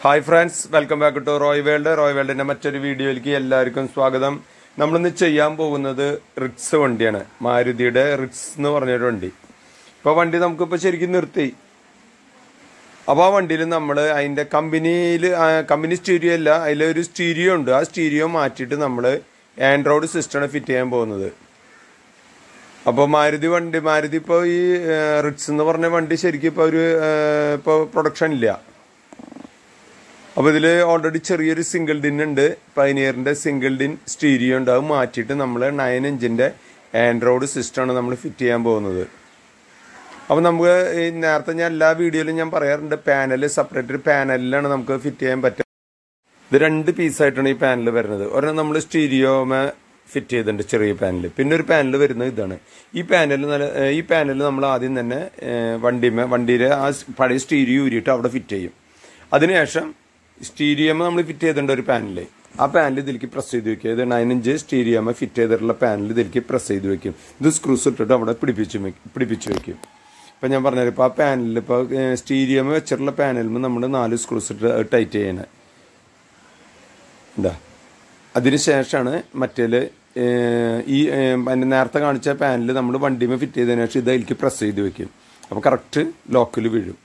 hi friends welcome back to Roy world Roy വേൾഡിന്റെ മറ്റൊരു വീഡിയോയിലേക്ക് എല്ലാവർക്കും സ്വാഗതം നമ്മളിന്ന് ചെയ്യാൻ പോകുന്നത് റിക്സ് വണ്ടിയാണ് മാരുതിയുടെ റിക്സ് എന്ന് പറഞ്ഞൊരു വണ്ടി ഇപ്പോൾ വണ്ടി നമുക്കിപ്പോൾ ശരിക്കും നിർത്തി അപ്പോൾ ആ വണ്ടിയിൽ നമ്മൾ അതിൻ്റെ കമ്പനിയിൽ കമ്പനി സ്റ്റീരിയോ അല്ല അതിലൊരു സ്റ്റീരിയോ ഉണ്ട് ആ സ്റ്റീരിയോ മാറ്റിയിട്ട് നമ്മൾ ആൻഡ്രോയിഡ് സിസ്റ്റമാണ് ഫിറ്റ് ചെയ്യാൻ പോകുന്നത് അപ്പോൾ മാരുതി വണ്ടി മാരുതി ഇപ്പോൾ ഈ റിക്സ് എന്ന് പറഞ്ഞ വണ്ടി ശരിക്കും ഇപ്പോൾ ഒരു ഇപ്പോൾ പ്രൊഡക്ഷൻ ഇല്ല അപ്പോൾ ഇതിൽ ഓൾറെഡി ചെറിയൊരു സിംഗിൾ ഡിൻ ഉണ്ട് പൈനിയറിൻ്റെ സിംഗിൾ ഡിൻ സ്റ്റീരിയോ ഉണ്ട് അത് മാറ്റിയിട്ട് നമ്മൾ നയൻ ഇഞ്ചിൻ്റെ ആൻഡ്രോയിഡ് സിസ്റ്റമാണ് നമ്മൾ ഫിറ്റ് ചെയ്യാൻ പോകുന്നത് അപ്പോൾ നമുക്ക് ഈ നേരത്തെ ഞാൻ എല്ലാ വീഡിയോയിലും ഞാൻ പറയാറുണ്ട് പാനൽ സെപ്പറേറ്റ് ഒരു പാനലിലാണ് നമുക്ക് ഫിറ്റ് ചെയ്യാൻ പറ്റുക ഇത് രണ്ട് പീസായിട്ടാണ് ഈ പാനൽ വരുന്നത് ഒരെണ്ണം നമ്മൾ സ്റ്റീരിയോമ ഫിറ്റ് ചെയ്തിട്ടുണ്ട് ചെറിയ പാനൽ പിന്നെ ഒരു പാനൽ വരുന്നത് ഇതാണ് ഈ പാനൽ നല്ല ഈ പാനൽ നമ്മൾ ആദ്യം തന്നെ വണ്ടിമേ വണ്ടിയുടെ ആ പഴയ സ്റ്റീരിയോ ഊരിയിട്ട് അവിടെ ഫിറ്റ് ചെയ്യും അതിനുശേഷം സ്റ്റീരിയോമ നമ്മൾ ഫിറ്റ് ചെയ്തിട്ടുണ്ട് ഒരു പാനൽ ആ പാനൽ ഇതിലേക്ക് പ്രസ് ചെയ്ത് വെക്കുക ഇത് നയൻ ഇഞ്ച് സ്റ്റീരിയോമ ഫിറ്റ് ചെയ്തിട്ടുള്ള പാനൽ ഇതിലേക്ക് പ്രസ് ചെയ്ത് വെക്കും ഇത് സ്ക്രൂസ് ഇട്ടിട്ട് അവിടെ പിടിപ്പിച്ച് പിടിപ്പിച്ച് വെക്കും ഇപ്പം ഞാൻ പറഞ്ഞത് ഇപ്പോൾ ആ പാനലിൽ ഇപ്പോൾ സ്റ്റീരിയോമ വെച്ചിട്ടുള്ള പാനലിൽ നമ്മൾ നാല് സ്ക്രൂസ് ഇട്ട് ടൈറ്റ് ചെയ്യണേ എന്താ അതിനുശേഷമാണ് മറ്റേൽ ഈ അതിൻ്റെ നേരത്തെ കാണിച്ച പാനൽ നമ്മൾ വണ്ടിമേ ഫിറ്റ് ചെയ്തതിനു ശേഷം ഇത് അതിലേക്ക് പ്രസ് ചെയ്ത് വെക്കും അപ്പോൾ കറക്റ്റ് ലോക്കിൽ വീഴും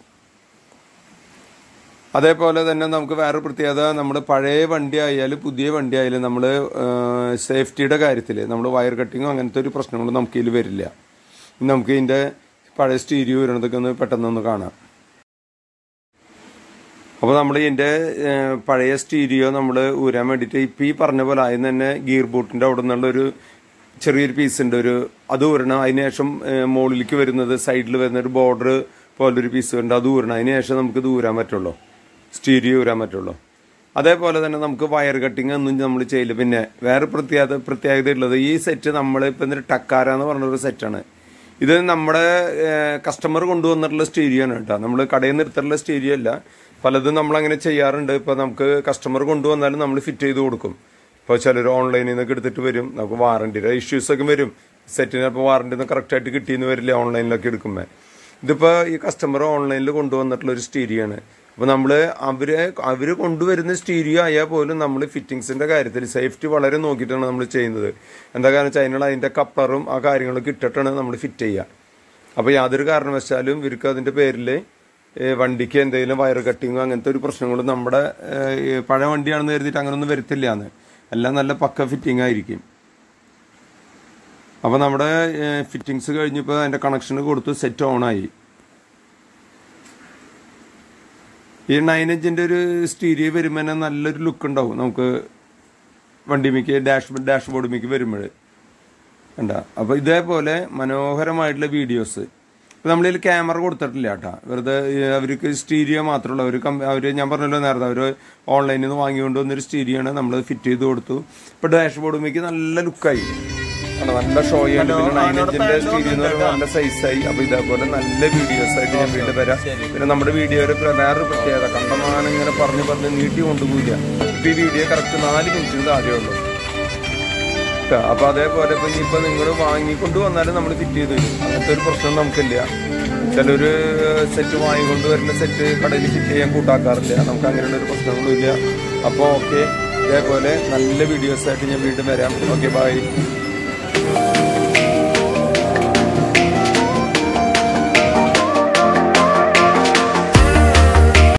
അതേപോലെ തന്നെ നമുക്ക് വേറെ പ്രത്യേകത നമ്മൾ പഴയ വണ്ടി ആയാലും പുതിയ വണ്ടി ആയാലും നമ്മൾ സേഫ്റ്റിയുടെ കാര്യത്തിൽ നമ്മൾ വയർ കട്ടിങ്ങോ അങ്ങനത്തെ ഒരു പ്രശ്നങ്ങളും നമുക്ക് ഇതിൽ വരില്ല നമുക്ക് ഇതിൻ്റെ പഴയ സ്റ്റീരിയോ വരുന്നതൊക്കെ ഒന്ന് പെട്ടെന്നൊന്ന് കാണാം അപ്പോൾ നമ്മൾ ഇതിൻ്റെ പഴയ സ്റ്റീരിയോ നമ്മൾ ഊരാൻ വേണ്ടിയിട്ട് ഇപ്പം ഈ പറഞ്ഞ പോലെ ആദ്യം തന്നെ ഗിയർ ബൂട്ടിൻ്റെ അവിടെ നിന്നുള്ളൊരു ചെറിയൊരു പീസ് ഉണ്ട് ഒരു അത് ഊരണം അതിനുശേഷം മുകളിലേക്ക് വരുന്നത് സൈഡിൽ വരുന്ന ഒരു ബോർഡർ പോലൊരു പീസ് വരുന്നുണ്ട് അത് ഊരണം അതിനുശേഷം നമുക്ക് ഇത് ഊരാൻ പറ്റുള്ളൂ സ്റ്റീരിയോ ഊരാൻ പറ്റുള്ളൂ അതേപോലെ തന്നെ നമുക്ക് വയർ കട്ടിങ് ഒന്നും നമ്മൾ ചെയ്യില്ല പിന്നെ വേറെ പ്രത്യേകത പ്രത്യേകത ഉള്ളത് ഈ സെറ്റ് നമ്മൾ ഇപ്പം എന്നിട്ട് ടക്കാര എന്ന് പറഞ്ഞൊരു സെറ്റാണ് ഇത് നമ്മുടെ കസ്റ്റമർ കൊണ്ടുവന്നിട്ടുള്ള സ്റ്റീരിയോ ആണ് കേട്ടോ നമ്മൾ കടയിൽ നിന്ന് എടുത്തിട്ടുള്ള സ്റ്റീരിയോ അല്ല പലതും നമ്മൾ അങ്ങനെ ചെയ്യാറുണ്ട് ഇപ്പോൾ നമുക്ക് കസ്റ്റമർ കൊണ്ടുവന്നാലും നമ്മൾ ഫിറ്റ് ചെയ്ത് കൊടുക്കും ഇപ്പോൾ ചിലർ ഓൺലൈനിൽ നിന്നൊക്കെ എടുത്തിട്ട് വരും നമുക്ക് വാറണ്ടിയുടെ ഇഷ്യൂസ് ഒക്കെ വരും സെറ്റിന് അപ്പോൾ വാറണ്ടി ഒന്നും കറക്റ്റായിട്ട് കിട്ടിയെന്ന് വരില്ല ഓൺലൈനിലൊക്കെ എടുക്കുമ്പോൾ ഇതിപ്പോൾ ഈ കസ്റ്റമർ ഓൺലൈനിൽ കൊണ്ടുവന്നിട്ടുള്ള ഒരു സ്റ്റീരിയോ ആണ് അപ്പോൾ നമ്മൾ അവര് അവർ കൊണ്ടുവരുന്ന സ്റ്റീരിയോ ആയാൽ പോലും നമ്മൾ ഫിറ്റിങ്സിന്റെ കാര്യത്തിൽ സേഫ്റ്റി വളരെ നോക്കിയിട്ടാണ് നമ്മൾ ചെയ്യുന്നത് എന്താ കാരണം വെച്ചാൽ അതിനുള്ള അതിന്റെ കപ്പറും ആ കാര്യങ്ങളൊക്കെ ഇട്ടിട്ടാണ് നമ്മൾ ഫിറ്റ് ചെയ്യുക അപ്പോൾ യാതൊരു കാരണവശാലും ഇവർക്ക് അതിന്റെ പേരിൽ വണ്ടിക്ക് എന്തെങ്കിലും വയർ കട്ടിങ്ങോ അങ്ങനത്തെ ഒരു പ്രശ്നങ്ങളും നമ്മുടെ പഴയ വണ്ടിയാണെന്ന് കരുതിയിട്ട് അങ്ങനൊന്നും വരത്തില്ല എന്ന് എല്ലാം നല്ല പക്ക ഫിറ്റിംഗ് ആയിരിക്കും അപ്പോൾ നമ്മുടെ ഫിറ്റിങ്സ് കഴിഞ്ഞപ്പോൾ അതിന്റെ കണക്ഷൻ കൊടുത്ത് സെറ്റ് ഓൺ ആയി ഈ നയൻ ഇഞ്ചിന്റെ ഒരു സ്റ്റീരിയോ വരുമ്പോൾ തന്നെ നല്ലൊരു ലുക്ക് ഉണ്ടാവും നമുക്ക് വണ്ടിമിക്ക് ഡാഷ് ഡാഷ് ബോർഡിമിക്ക് വരുമ്പോൾ കണ്ട അപ്പോൾ ഇതേപോലെ മനോഹരമായിട്ടുള്ള വീഡിയോസ് ഇപ്പം നമ്മളിൽ ക്യാമറ കൊടുത്തിട്ടില്ല കേട്ടോ വെറുതെ അവർക്ക് സ്റ്റീരിയോ മാത്രമുള്ള അവർ അവർ ഞാൻ പറഞ്ഞല്ലോ നേരത്തെ അവർ ഓൺലൈനിൽ നിന്ന് വാങ്ങിക്കൊണ്ട് വന്നൊരു സ്റ്റീരിയോ ആണ് നമ്മൾ ഫിറ്റ് ചെയ്ത് കൊടുത്തു ഇപ്പോൾ ഡാഷ് ബോർഡിമിക്ക് നല്ല ലുക്കായി നല്ല ഷോ ഉണ്ട് പിന്നെ നയൻ ഇഞ്ചിന്റെ സ്റ്റീരിയോ എന്ന് പറയുമ്പോൾ നല്ല സൈസായി അപ്പൊ ഇതേപോലെ നല്ല വീഡിയോസ് ആയിട്ട് ഞാൻ വീണ്ടും വരാം പിന്നെ നമ്മുടെ വീഡിയോയിൽ വേറൊരു പ്രത്യേകത കണ്ടമാനം ഇങ്ങനെ പറഞ്ഞു പറഞ്ഞ് നീട്ടി കൊണ്ടുപോയില്ല ഇപ്പൊ ഈ വീഡിയോ കറക്റ്റ് നാല് മിനിറ്റിന് താഴെ ഉള്ളൂ അപ്പൊ അതേപോലെ ഇപ്പൊ ഇനിയിപ്പോ നിങ്ങൾ വാങ്ങിക്കൊണ്ട് വന്നാലും നമ്മൾ ഫിറ്റ് ചെയ്ത് തരും അങ്ങനത്തെ ഒരു പ്രശ്നം നമുക്കില്ല ചിലൊരു സെറ്റ് വാങ്ങിക്കൊണ്ട് വരുന്ന സെറ്റ് കടയിൽ ഫിറ്റ് ചെയ്യാൻ കൂട്ടാക്കാറില്ല നമുക്ക് അങ്ങനെയുള്ള ഒരു പ്രശ്നങ്ങളും ഇല്ല അപ്പോൾ ഓക്കെ ഇതേപോലെ നല്ല വീഡിയോസ് ആയിട്ട് ഞാൻ വീണ്ടും വരാം ഓക്കെ ബൈ